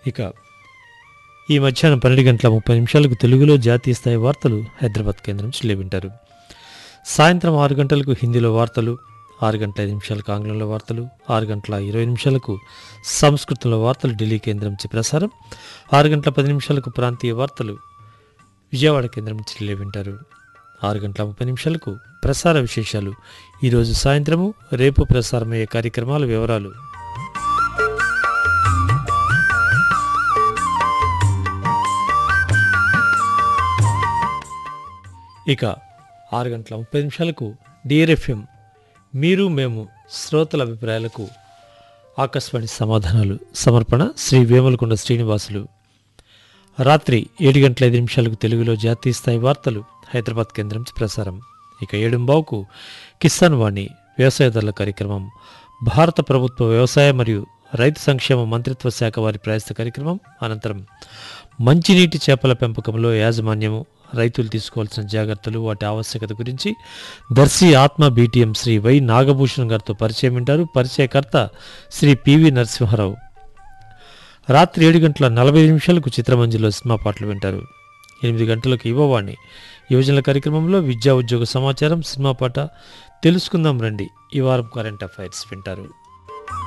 ఇక ఈ మధ్యాహ్నం పన్నెండు గంటల ముప్పై నిమిషాలకు తెలుగులో జాతీయ స్థాయి వార్తలు హైదరాబాద్ కేంద్రం నుంచి వింటారు సాయంత్రం ఆరు గంటలకు హిందీలో వార్తలు ఆరు గంటల ఐదు నిమిషాలకు ఆంగ్లంలో వార్తలు ఆరు గంటల ఇరవై నిమిషాలకు సంస్కృతంలో వార్తలు ఢిల్లీ కేంద్రం నుంచి ప్రసారం ఆరు గంటల పది నిమిషాలకు ప్రాంతీయ వార్తలు విజయవాడ కేంద్రం నుంచి వింటారు ఆరు గంటల ముప్పై నిమిషాలకు ప్రసార విశేషాలు ఈరోజు సాయంత్రము రేపు ప్రసారమయ్యే కార్యక్రమాల వివరాలు ఇక ఆరు గంటల ముప్పై నిమిషాలకు డిఆర్ఎఫ్ఎం మీరు మేము శ్రోతల అభిప్రాయాలకు ఆకాశవాణి సమాధానాలు సమర్పణ శ్రీ వేములకొండ శ్రీనివాసులు రాత్రి ఏడు గంటల ఐదు నిమిషాలకు తెలుగులో జాతీయ స్థాయి వార్తలు హైదరాబాద్ కేంద్రం నుంచి ప్రసారం ఇక ఏడుంబావుకు కిసాన్ వాణి వ్యవసాయదారుల కార్యక్రమం భారత ప్రభుత్వ వ్యవసాయ మరియు రైతు సంక్షేమ మంత్రిత్వ శాఖ వారి ప్రయాస కార్యక్రమం అనంతరం మంచినీటి చేపల పెంపకంలో యాజమాన్యము రైతులు తీసుకోవాల్సిన జాగ్రత్తలు వాటి ఆవశ్యకత గురించి దర్శి ఆత్మ బీటీఎం శ్రీ వై నాగభూషణ్ గారితో పరిచయం వింటారు పరిచయకర్త శ్రీ పివి నరసింహారావు రాత్రి ఏడు గంటల నలభై నిమిషాలకు చిత్రమంజలిలో సినిమా పాటలు వింటారు ఎనిమిది గంటలకు యువవాణి యువజనుల కార్యక్రమంలో విద్యా ఉద్యోగ సమాచారం సినిమా పాట తెలుసుకుందాం రండి ఈ వారం కరెంట్ అఫైర్స్ వింటారు